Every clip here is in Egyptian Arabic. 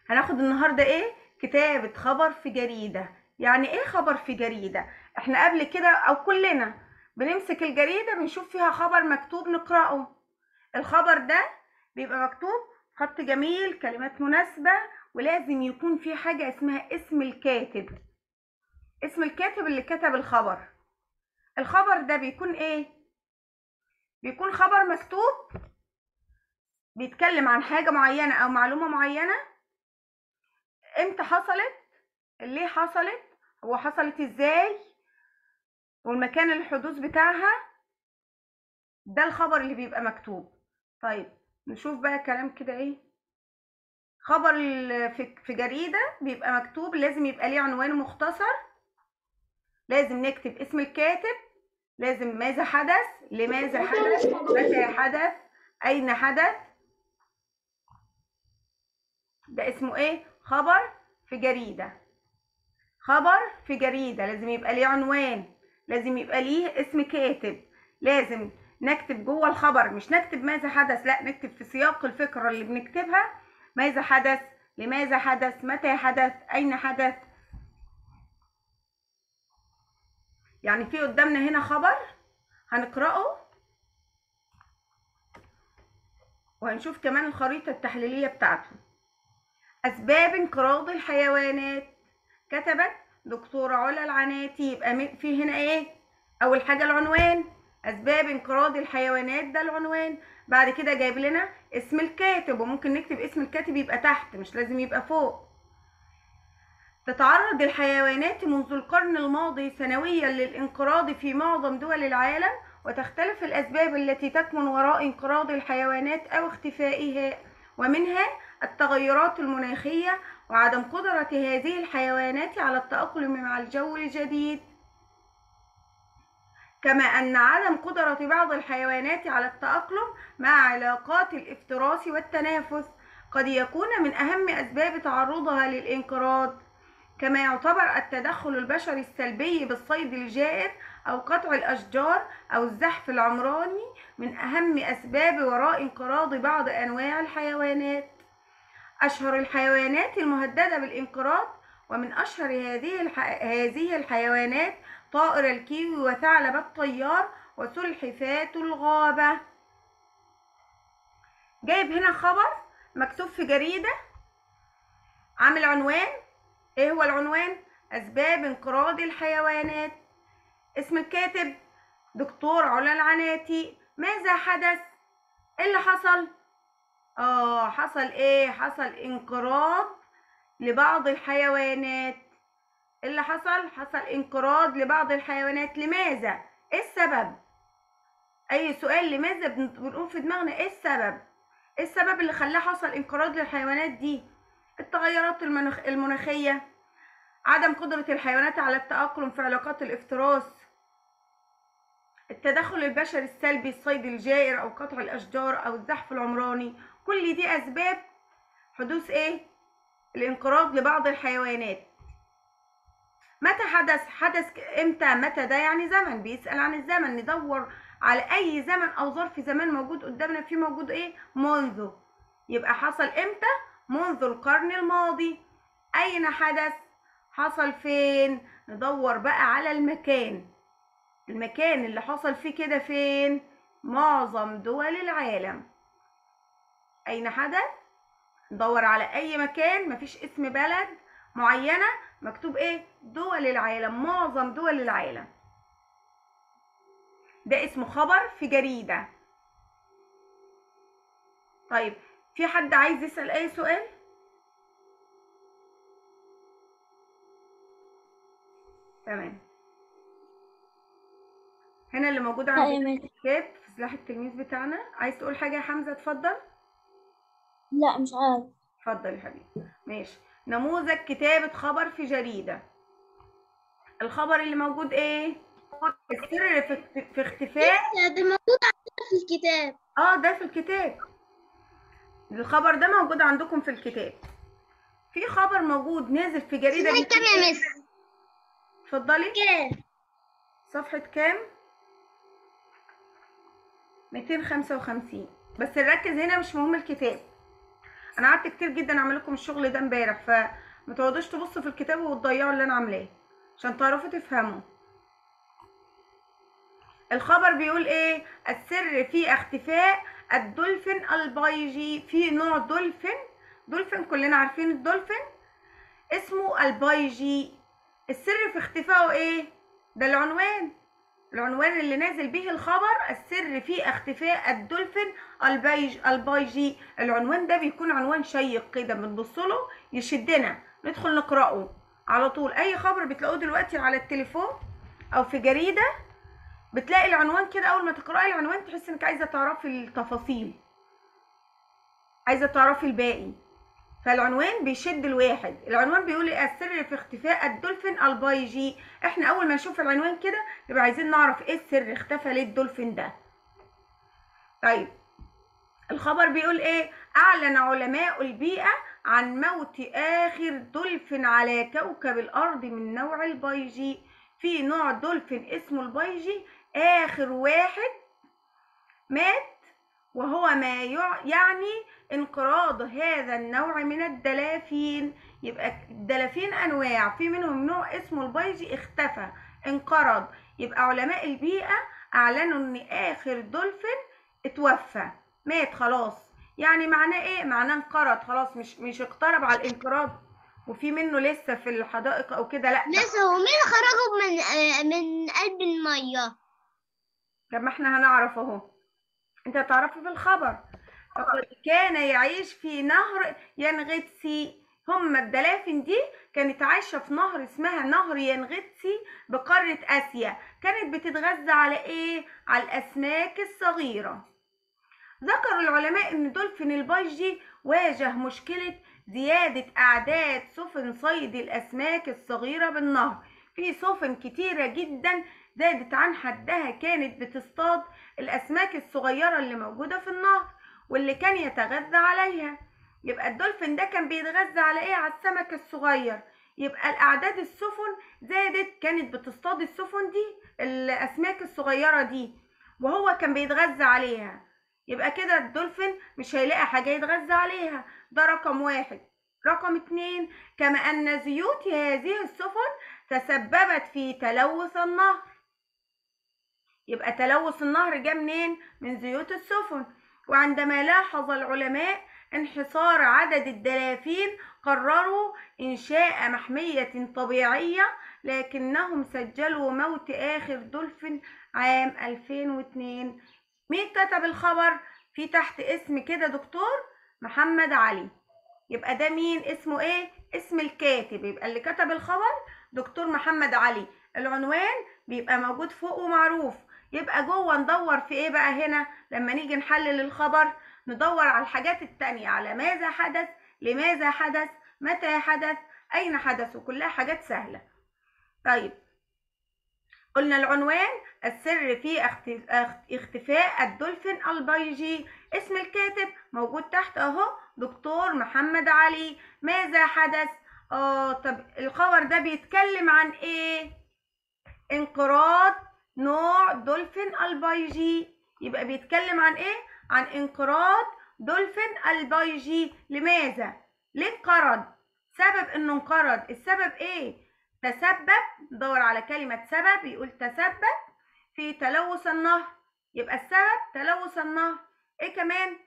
هناخد النهارده ايه كتابة خبر في جريدة يعني ايه خبر في جريدة احنا قبل كده او كلنا بنمسك الجريدة بنشوف فيها خبر مكتوب نقرأه الخبر ده بيبقى مكتوب خط جميل كلمات مناسبة ولازم يكون في حاجة اسمها اسم الكاتب اسم الكاتب اللي كتب الخبر الخبر ده بيكون ايه بيكون خبر مكتوب بيتكلم عن حاجة معينة أو معلومة معينة امتى حصلت ليه حصلت هو حصلت ازاي والمكان الحدوث بتاعها ده الخبر اللي بيبقى مكتوب طيب نشوف بقى كلام كده ايه خبر ال- في في جريدة بيبقى مكتوب لازم يبقى ليه عنوان مختصر لازم نكتب اسم الكاتب لازم ماذا حدث لماذا حدث متى حدث أين حدث ده اسمه ايه خبر في جريدة خبر في جريدة لازم يبقى ليه عنوان لازم يبقى ليه اسم كاتب لازم نكتب جوه الخبر مش نكتب ماذا حدث لا نكتب في سياق الفكرة اللي بنكتبها ماذا حدث لماذا حدث متى حدث أين حدث يعني في قدامنا هنا خبر هنقرأه وهنشوف كمان الخريطة التحليلية بتاعته أسباب انقراض الحيوانات كتبت دكتورة علا العناتي يبقى م- في هنا إيه؟ أول حاجة العنوان أسباب انقراض الحيوانات ده العنوان بعد كده جايب لنا اسم الكاتب وممكن نكتب اسم الكاتب يبقى تحت مش لازم يبقى فوق تتعرض الحيوانات منذ القرن الماضي سنويا للانقراض في معظم دول العالم وتختلف الأسباب التي تكمن وراء انقراض الحيوانات أو اختفائها ومنها التغيرات المناخية وعدم قدرة هذه الحيوانات على التأقلم مع الجو الجديد كما أن عدم قدرة بعض الحيوانات على التأقلم مع علاقات الافتراس والتنافس قد يكون من أهم أسباب تعرضها للانقراض كما يعتبر التدخل البشري السلبي بالصيد الجائر أو قطع الأشجار أو الزحف العمراني من أهم أسباب وراء انقراض بعض أنواع الحيوانات أشهر الحيوانات المهددة بالانقراض ومن أشهر هذه الح... هذه الحيوانات طائر الكيوي وثعلب الطيار وسلحفاة الغابة جايب هنا خبر مكتوب في جريدة عامل عنوان ايه هو العنوان أسباب انقراض الحيوانات اسم الكاتب دكتور علا العناتي ماذا حدث ايه اللي حصل اه حصل ايه حصل انقراض لبعض الحيوانات إيه اللي حصل حصل انقراض لبعض الحيوانات لماذا ايه السبب اي سؤال لماذا بن- بنقول في دماغنا ايه السبب ايه السبب اللي خلاه حصل انقراض للحيوانات دي التغيرات المناخ المناخية عدم قدرة الحيوانات على التأقلم في علاقات الافتراس التدخل البشري السلبي الصيد الجائر او قطع الاشجار او الزحف العمراني كل دي اسباب حدوث ايه الانقراض لبعض الحيوانات متى حدث حدث ك- امتى متى ده يعني زمن بيسأل عن الزمن ندور على اي زمن او ظرف زمان موجود قدامنا فيه موجود ايه منذ يبقى حصل امتى منذ القرن الماضي اين حدث حصل فين ندور بقى على المكان المكان اللي حصل فيه كده فين معظم دول العالم اين حدث ندور على اي مكان مفيش اسم بلد معينة مكتوب ايه دول العالم معظم دول العالم ده اسمه خبر في جريدة طيب في حد عايز يسأل اي سؤال تمام هنا اللي موجود لا يا عندنا مس كتاب في سلاح التلميذ بتاعنا عايز تقول حاجة يا حمزة اتفضل لا مش عارف اتفضل يا حبيبي ماشي نموذج كتابة خبر في جريدة الخبر اللي موجود ايه السر في, في اختفاء ده موجود عندنا في الكتاب اه ده في الكتاب الخبر ده موجود عندكم في الكتاب في خبر موجود نازل في جريدة صفحة كام يا جديدة. مس؟ اتفضلي كام؟ صفحة كام 255 بس نركز هنا مش مهم الكتاب انا قعدت كتير جدا اعمل لكم الشغل ده امبارح فما تقعدوش تبصوا في الكتاب وتضيعوا اللي انا عاملاه عشان تعرفوا تفهموا الخبر بيقول ايه السر في اختفاء الدولفين البيجي في نوع دولفين دولفين كلنا عارفين الدولفين اسمه البيجي السر في اختفائه ايه ده العنوان العنوان اللي نازل به الخبر السر في اختفاء الدولفين البيج البيجي العنوان ده بيكون عنوان شيق كده بنبص له يشدنا ندخل نقراه على طول اي خبر بتلاقوه دلوقتي على التليفون او في جريده بتلاقي العنوان كده اول ما تقراي العنوان تحس انك عايزه تعرفي التفاصيل عايزه تعرفي الباقي فالعنوان بيشد الواحد العنوان بيقول ايه السر في اختفاء الدولفين البيجي احنا اول ما نشوف العنوان كده نبقى عايزين نعرف ايه السر اختفى ليه الدولفين ده طيب الخبر بيقول ايه اعلن علماء البيئه عن موت اخر دولفين على كوكب الارض من نوع البيجي في نوع دولفين اسمه البيجي اخر واحد مات وهو ما يع- يعني انقراض هذا النوع من الدلافين يبقى الدلافين انواع في منهم نوع اسمه البيجي اختفى انقرض يبقى علماء البيئة اعلنوا ان اخر دولفين اتوفى مات خلاص يعني معناه ايه معناه انقرض خلاص مش مش اقترب على الانقراض وفي منه لسه في الحدائق او كده لا ده لسه هو مين خرجوا من آه، من قلب المية طب ما احنا هنعرف اهو انت هتعرفي في الخبر فقد كان يعيش في نهر ينغتسي هم الدلافين دي كانت عايشة في نهر اسمها نهر ينغتسي بقارة آسيا كانت بتتغذى على ايه؟ على الأسماك الصغيرة ذكر العلماء ان دولفين البيجي واجه مشكلة زيادة أعداد سفن صيد الأسماك الصغيرة بالنهر في سفن كتيرة جدا زادت عن حدها كانت بتصطاد الأسماك الصغيرة اللي موجودة في النهر واللي كان يتغذى عليها يبقى الدولفين ده كان بيتغذى على ايه على السمك الصغير يبقى الأعداد السفن زادت كانت بتصطاد السفن دي الأسماك الصغيرة دي وهو كان بيتغذى عليها يبقى كده الدولفين مش هيلاقي حاجة يتغذى عليها ده رقم واحد رقم اتنين كما أن زيوت هذه السفن تسببت في تلوث النهر يبقى تلوث النهر جه منين من زيوت السفن وعندما لاحظ العلماء انحصار عدد الدلافين قرروا إنشاء محمية طبيعية لكنهم سجلوا موت آخر دولفين عام 2002 مين كتب الخبر في تحت اسم كده دكتور محمد علي يبقى ده مين اسمه ايه اسم الكاتب يبقى اللي كتب الخبر دكتور محمد علي العنوان بيبقى موجود فوق ومعروف يبقى جوه ندور في ايه بقى هنا لما نيجي نحلل الخبر ندور على الحاجات التانية على ماذا حدث لماذا حدث متى حدث اين حدث وكلها حاجات سهلة طيب قلنا العنوان السر في اخت- اخت- اختفاء الدولفين البيجي اسم الكاتب موجود تحت اهو دكتور محمد علي ماذا حدث اه طب الخبر ده بيتكلم عن ايه انقراض نوع دولفين البيجي يبقى بيتكلم عن ايه عن انقراض دولفين البيجي لماذا ليه انقرض سبب انه انقرض السبب ايه تسبب دور على كلمة سبب يقول تسبب في تلوث النهر يبقى السبب تلوث النهر ايه كمان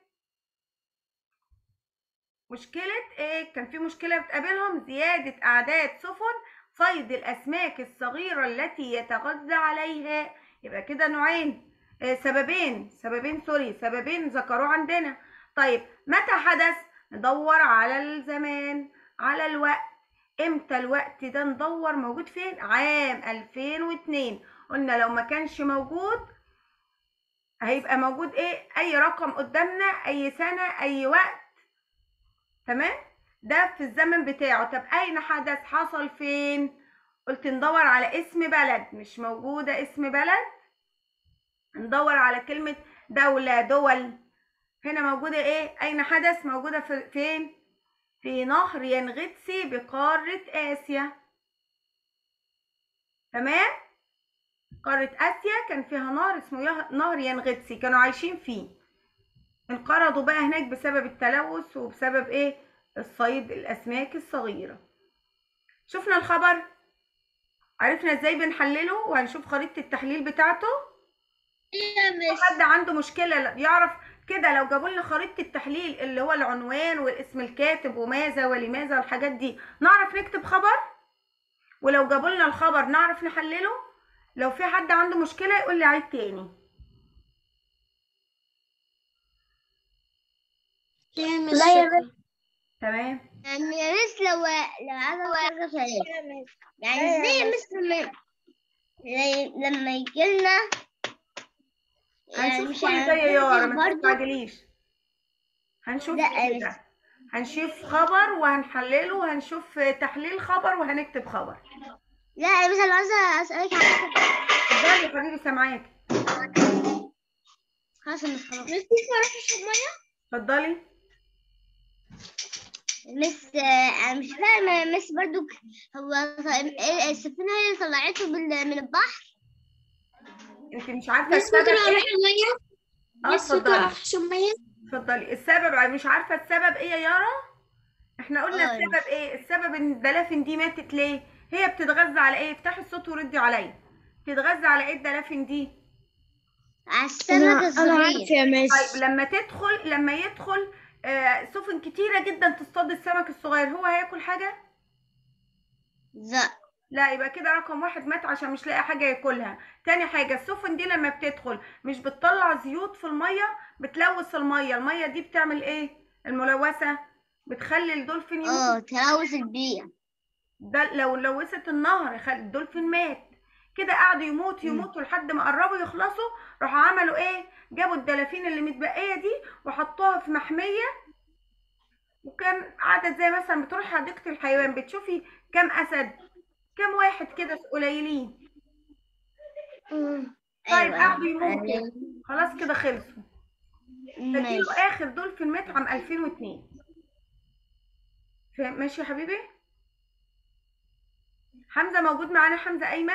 مشكلة ايه كان في مشكلة بتقابلهم زيادة اعداد سفن صيد الاسماك الصغيرة التي يتغذى عليها يبقى كده نوعين آه، سببين سببين سوري سببين ذكروه عندنا طيب متى حدث ندور على الزمان على الوقت امتى الوقت ده ندور موجود فين عام 2002 قلنا لو ما كانش موجود هيبقى موجود ايه اي رقم قدامنا اي سنة اي وقت تمام ده في الزمن بتاعه طب اين حدث حصل فين قلت ندور على اسم بلد مش موجودة اسم بلد ندور على كلمة دولة دول هنا موجودة ايه اين حدث موجودة في فين في نهر ينغتسي بقارة آسيا تمام قارة آسيا كان فيها نهر اسمه يه- نهر ينغتسي كانوا عايشين فيه انقرضوا بقى هناك بسبب التلوث وبسبب ايه الصيد الاسماك الصغيره شفنا الخبر عرفنا ازاي بنحلله وهنشوف خريطه التحليل بتاعته يا مس حد عنده مشكله لا- يعرف كده لو جابوا لنا خريطه التحليل اللي هو العنوان والاسم الكاتب وماذا ولماذا والحاجات دي نعرف نكتب خبر ولو جابوا لنا الخبر نعرف نحلله لو في حد عنده مشكله يقول لي عيد تاني يا مس لا يا مس تمام يعني يا مس لو لو عايزة حاجة فريق يعني ازاي يا مس لما زي- لما يجيلنا يعني هنشوف مش كل ده يا يارا هننزل ما برضه تستعجليش هنشوف لا، كل بس- ده هنشوف خبر وهنحلله وهنشوف تحليل خبر وهنكتب خبر لا يا مس انا عايزة اسألك على حاجة اتفضلي يا حبيبي سامعاك خلاص يا مس خلاص مس ينفع اروح اشرب مية؟ اتفضلي مس انا مش فاهمة مس برضو هو إيه السفينة هي اللي طلعته بال- من البحر انت مش عارفه مس السبب ممكن اروح ايه المية؟ اه مس ممكن اتفضلي اروح اشرب مية؟ اتفضلي السبب مش عارفه السبب ايه يا يارا احنا قلنا آه. السبب ايه السبب ان الدلافين دي ماتت ليه هي بتتغذى على ايه افتحي الصوت وردي عليا بتتغذى على ايه الدلافين دي على السمك الصغير يا مس طيب لما تدخل لما يدخل آه سفن كتيره جدا تصطاد السمك الصغير هو هياكل حاجه لا لا يبقى كده رقم واحد مات عشان مش لاقي حاجة ياكلها تاني حاجة السفن دي لما بتدخل مش بتطلع زيوت في المية بتلوث المية المية دي بتعمل ايه الملوثة بتخلي الدولفين اه يموت تلوث البيئة ده لو لوثت النهر خلي الدولفين مات كده قعدوا يموت يموتوا لحد ما قربوا يخلصوا راحوا عملوا ايه جابوا الدلافين اللي متبقية دي وحطوها في محمية وكان عدد زي مثلا بتروح حديقة الحيوان بتشوفي كام أسد كام واحد كده قليلين طيب قعدوا يموتوا خلاص كده خلصوا ماشي فديله اخر دولفين مات عام 2002 فاهم ماشي يا حبيبي حمزه موجود معانا حمزه ايمن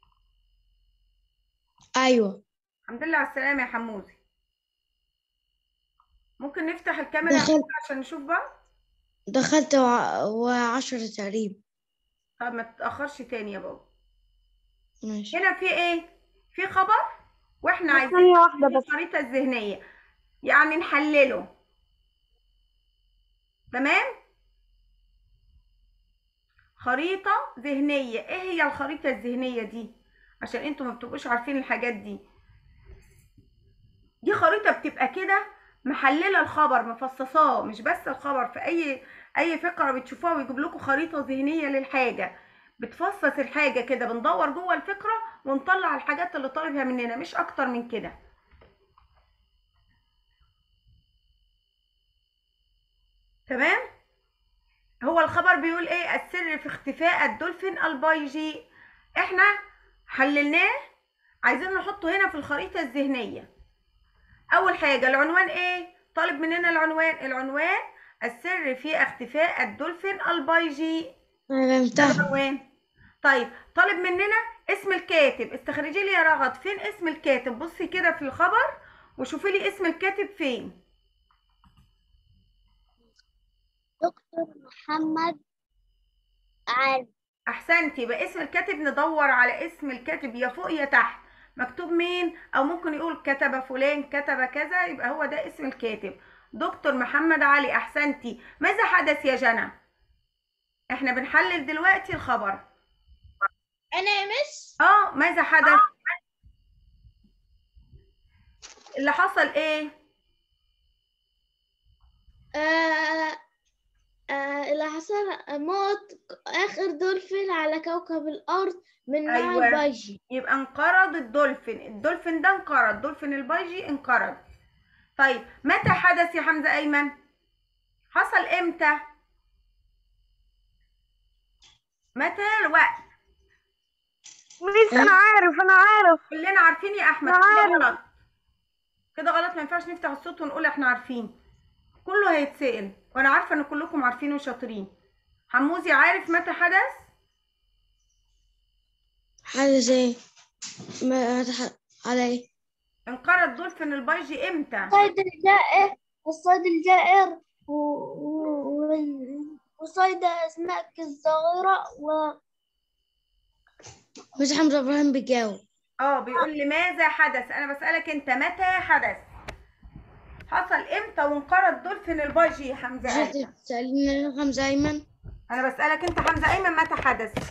ايوه الحمد لله على السلامه يا حموزي ممكن نفتح الكاميرا دخلت. عشان نشوف بعض دخلت وع- وعشرة تقريبا طب ما تتاخرش تاني يا بابا ماشي هنا في ايه في خبر واحنا عايزين ثانية واحدة بس الخريطه الذهنيه يعني نحلله تمام خريطة ذهنية ايه هي الخريطة الذهنية دي عشان انتوا ما بتبقوش عارفين الحاجات دي دي خريطة بتبقى كده محللة الخبر مفصصاه مش بس الخبر في اي اي فقرة بتشوفوها ويجيب لكم خريطة ذهنية للحاجة بتفصص الحاجة كده بندور جوه الفكرة ونطلع الحاجات اللي طالبها مننا مش اكتر من كده تمام هو الخبر بيقول ايه السر في اختفاء الدولفين البايجي احنا حللناه عايزين نحطه هنا في الخريطة الذهنية اول حاجة العنوان ايه طالب مننا العنوان العنوان السر في اختفاء الدولفين البايجي انا ده فهمتها العنوان طيب طالب مننا اسم الكاتب استخرجي لي يا رغد فين اسم الكاتب بصي كده في الخبر وشوفي لي اسم الكاتب فين دكتور محمد عارف احسنتي يبقى اسم الكاتب ندور على اسم الكاتب يا فوق يا تحت مكتوب مين او ممكن يقول كتب فلان كتب كذا يبقى هو ده اسم الكاتب دكتور محمد علي احسنتي ماذا حدث يا جنى احنا بنحلل دلوقتي الخبر انا يا مس اه ماذا حدث اللي حصل ايه آه آه اللي حصل موت آخر دولفين على كوكب الأرض من نوع أيوة. الباجي يبقى انقرض الدولفين الدولفين ده انقرض دولفين البايجي انقرض طيب متى حدث يا حمزة أيمن حصل امتى متى الوقت ميس انا عارف انا عارف كلنا عارفين يا احمد كده غلط كده غلط ما ينفعش نفتح الصوت ونقول احنا عارفين كله هيتسأل وانا عارفه ان كلكم عارفين وشاطرين حموزي عارف متى حدث حدث ايه ما تح... على ايه انقرض دولفين البايجي امتى طيب ده ايه والصيد الجائر و... و... وال- وصيد أسماك الصغيرة و مش حمزة إبراهيم بيجاوب اه بيقول لماذا حدث انا بسألك انت متى حدث حصل امتى وانقرض دولفين الباجي يا حمزة أيمن؟ تسألني حمزة أيمن انا بسألك انت حمزة ايمن متى حدث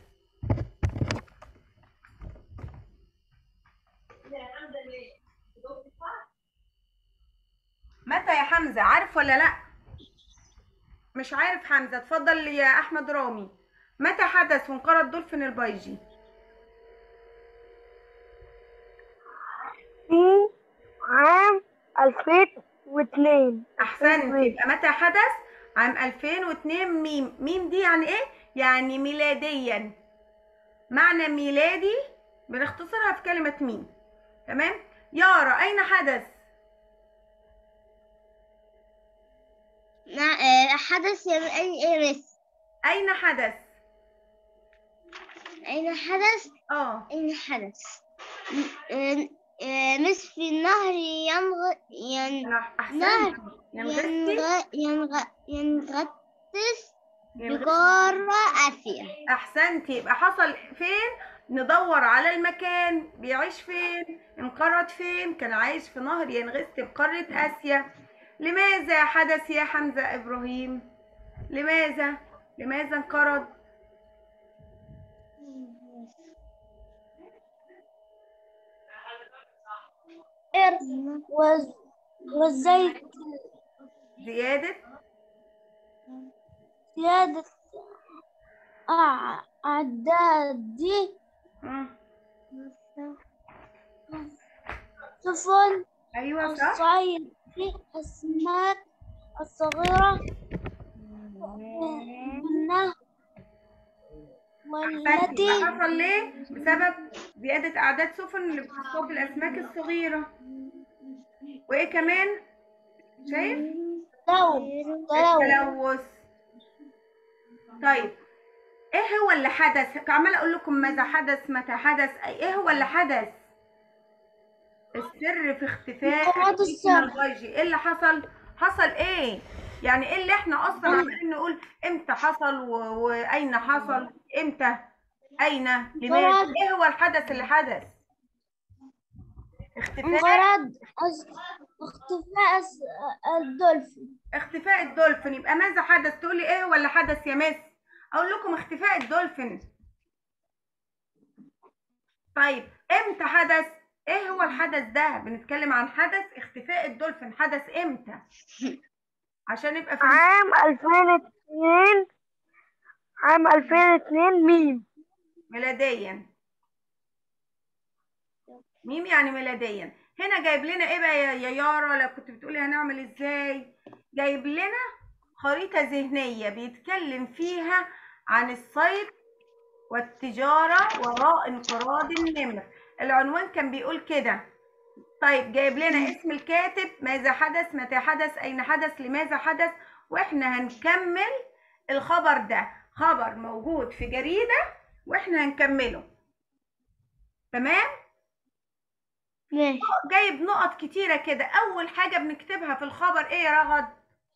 متى يا حمزة عارف ولا لا مش عارف حمزة اتفضل يا احمد رامي متى حدث وانقرض دولفين البايجي في عام 2002 احسنت يبقى متى حدث عام 2002 ميم ميم دي يعني ايه يعني ميلاديا معنى ميلادي بنختصرها في كلمة ميم تمام يارا اين حدث مع آه، حدث يا أي إيه مس اين حدث أين حدث اه أين حدث م- آه، آه، مس في النهر ينغ ين نح- احسنت نهر ينغسي ينغ ينغ ينغطس ينغسي. بقارة آسيا احسنت يبقى حصل فين ندور على المكان بيعيش فين انقرض فين كان عايش في نهر ينغست بقارة اسيا لماذا حدث يا حمزة ابراهيم لماذا لماذا انقرض وز- والزيت زيادة زيادة أع- أعداد دي مم. سفن ايوه صح الصيد في الأسماك الصغيرة والنهر احسنت والتي يبقى حصل ليه بسبب زيادة اعداد سفن اللي بتصطاد الاسماك الصغيرة وايه كمان شايف تلوث تلوث التلوث طيب ايه هو اللي حدث عمال اقول لكم ماذا حدث متى حدث أي- ايه هو اللي حدث السر في اختفاء انقراض السمك. البيولوجي ايه اللي حصل حصل ايه يعني ايه اللي احنا اصلا عمالين نقول امتى حصل و... واين حصل امتى اين لماذا انقراض. ايه هو الحدث اللي حدث اختفاء انقراض أس- اختفاء أس- الدولفين اختفاء الدولفين يبقى ماذا حدث تقولي ايه هو اللي حدث يا مس اقول لكم اختفاء الدولفين طيب امتى حدث ايه هو الحدث ده بنتكلم عن حدث اختفاء الدولفين حدث امتى عشان يبقى في عام 2002 عام 2002 ميم ميلاديا ميم يعني ميلاديا هنا جايب لنا ايه بقى يا يا يارا لو كنت بتقولي هنعمل ازاي جايب لنا خريطة ذهنية بيتكلم فيها عن الصيد والتجارة وراء انقراض النمر العنوان كان بيقول كده طيب جايب لنا اسم الكاتب ماذا حدث متى حدث أين حدث لماذا حدث واحنا هنكمل الخبر ده خبر موجود في جريدة واحنا هنكمله تمام ماشي جايب نقط كتيرة كده أول حاجة بنكتبها في الخبر إيه يا رغد؟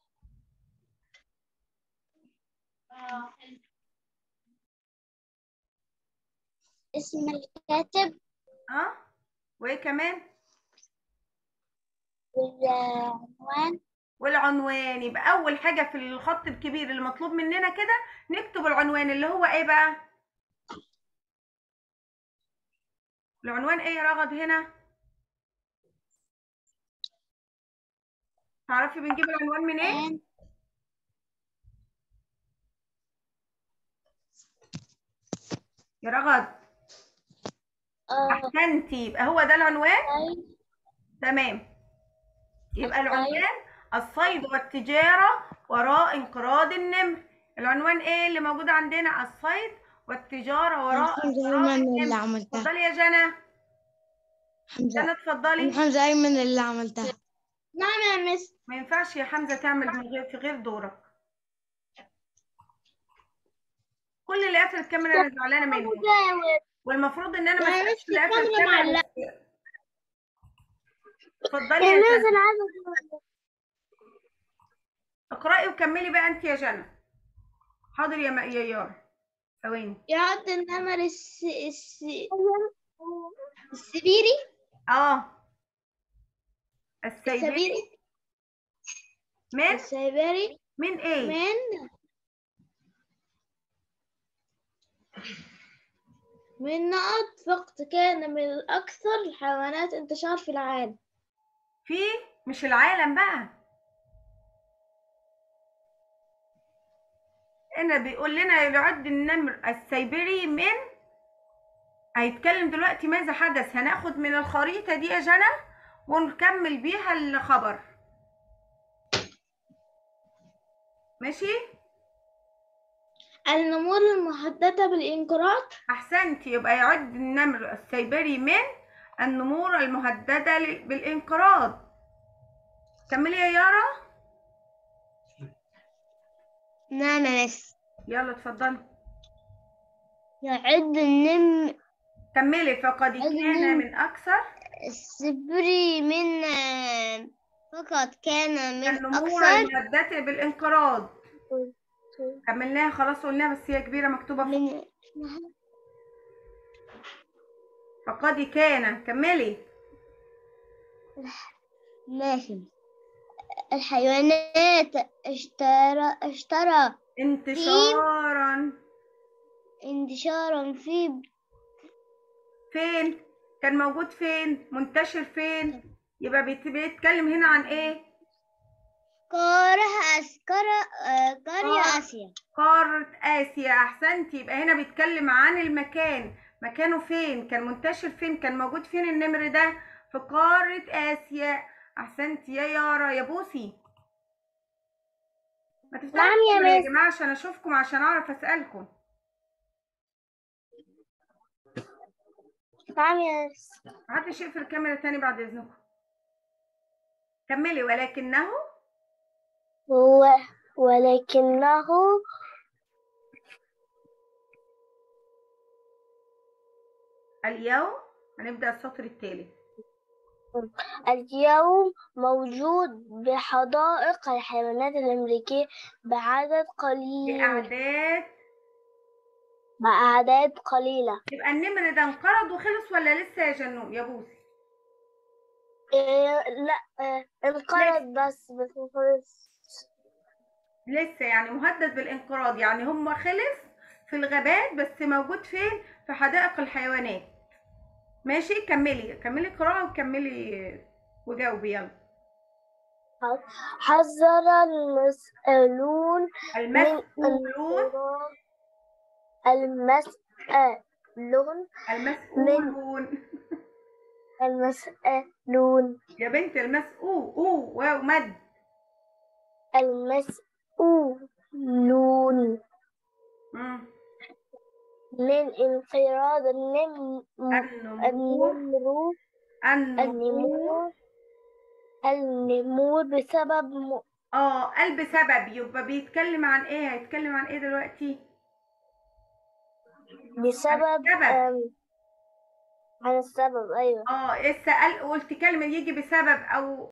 اسم الكاتب أه؟ وإيه كمان؟ والعنوان والعنوان يبقى أول حاجة في الخط الكبير اللي مطلوب مننا كده نكتب العنوان اللي هو إيه بقى؟ العنوان إيه يا رغد هنا؟ تعرفي بنجيب العنوان من إيه؟ يا رغد آه، أحسنتي يبقى هو ده العنوان؟ صيد تمام يبقى الصيد. العنوان الصيد والتجارة وراء انقراض النمر العنوان ايه اللي موجود عندنا الصيد والتجارة وراء حمزة انقراض أيمن اللي النمر عملتها اتفضلي يا جنى حمزة جنى اتفضلي حمزة أيمن اللي عملتها نعم يا مس ما ينفعش يا حمزة تعمل من غير في غير دورك كل اللي قافل الكاميرا انا زعلانة منه والمفروض ان انا ما يا اسالش مس اللي قافل الكاميرا الكاميرا معلقة. بس- اتفضلي يا جنى عايزة اقرأي وكملي بقى انت يا جنى حاضر يا م- يا يارا ثواني يعد النمر الس... الس... السبيري اه السيبيري السبيري من السيبيري من ايه من من نقط وقت كان من الأكثر الحيوانات انتشار في العالم في مش العالم بقى هنا بيقول لنا يعد النمر السيبيري من هيتكلم دلوقتي ماذا حدث هناخد من الخريطة دي يا جنى ونكمل بيها الخبر ماشي النمور المهددة بالانقراض احسنت يبقى يعد النمر السيبيري من النمور المهددة لل- بالانقراض كملي يا يارا نعم يا مس يلا اتفضلي يعد النمر كملي فقد كان النمر. من اكثر السبري من آه، فقط كان من النمور أكثر المهددة بالانقراض كملناها خلاص قلناها بس هي كبيرة مكتوبة فوق من فقد كان كملي ماشي الحيوانات اشترى اشترى انتشارا انتشارا في فين كان موجود فين منتشر فين يبقى بيت- بيتكلم هنا عن ايه قارة آس- قارة آه، قرية آه. آسيا قارة آسيا أحسنتي يبقى هنا بيتكلم عن المكان مكانه فين كان منتشر فين كان موجود فين النمر ده في قارة آسيا أحسنتي يا يارا يا بوسي ما تفتحوا نعم يا الكاميرا يا مس. جماعة عشان أشوفكم عشان أعرف أسألكم نعم يا مس. محدش يقفل الكاميرا تاني بعد إذنكم كملي ولكنه هو ولكنه اليوم هنبدأ السطر التالي اليوم موجود بحدائق الحيوانات الأمريكية بعدد قليل بأعداد بأعداد قليلة يبقى النمر ده انقرض وخلص ولا لسه يا جنون يا بوسي إيه لا آه، انقرض بس بس خلص لسه يعني مهدد بالانقراض يعني هم خلص في الغابات بس موجود فين في حدائق الحيوانات ماشي كملي كملي قراءة وكملي وجاوبي يلا حذر المسؤولون المسؤولون المسؤولون المسؤولون المسؤولون يا بنت المسؤول او واو مد المسؤولون مم. من انقراض النم النمور النمور النمور النمور النمور بسبب م... اه قلب سبب يبقى بيتكلم عن ايه هيتكلم عن ايه دلوقتي بسبب السبب. أم... عن السبب أيوة اه لسه قال قلت كلمة يجي بسبب او